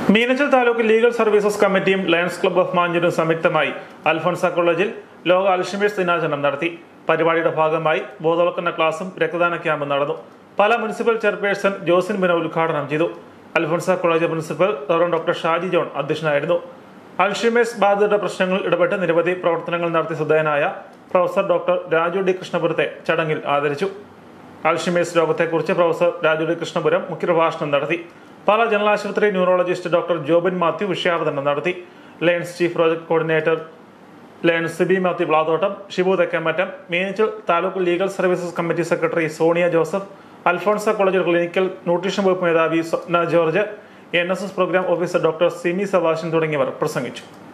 Meenachil taluk legal services കമ്മിറ്റിയും Lions Club of മാഞ്ചൂരും സംയുക്തമായി അൽഫോൺസ കോളേജിൽ ലോക അൽഷിമേഴ്സ് ദിനാചരണം നടത്തി പരിപാടിയുടെ ഭാഗമായി ബോധവൽക്കരണ ക്ലാസും രക്തദാന ക്യാമ്പും നടന്നു പല മുനിസിപ്പൽ ചെയർപേഴ്സൺ ജോസിൻ ബിനോ ഉദ്ഘാടനം ചെയ്തു Alphonsa college principal Reverend doctor Shaji John അധ്യക്ഷനായിരുന്നു അൽഷിമേഴ്സ് ബാധിതരുടെ പ്രശ്നങ്ങൾ ഇടപെട്ട് നിരവധി പ്രവർത്തനങ്ങൾ നടത്തി ശ്രദ്ധേയനായ പ്രൊഫസർ ഡോക്ടർ രാജു ഡി കൃഷ്ണപുരത്തെ ചടങ്ങിൽ ആദരിച്ചു അൽഷിമേഴ്സ് രോഗത്തെക്കുറിച്ച് പ്രൊഫസർ രാജു ഡി കൃഷ്ണപുരം മുഖ്യപ്രഭാഷണം നടത്തി പാല ജനറൽ ആശുപത്രി ന്യൂറോളജിസ്റ്റ് ഡോക്ടർ ജോബിൻ മാത്യു വിഷയാവതരണം നടത്തി Lions chief project coordinator Lions Sibi Mathew Plathottam Shibu Thekkemattam Meenachil taluk legal services committee secretary Sonia Joseph Alphonsa college clinical nutrition വകുപ്പ് മേധാവി Swapna George N S S programme officer doctor Simi Sebastian തുടങ്ങിയവർ പ്രസംഗിച്ചു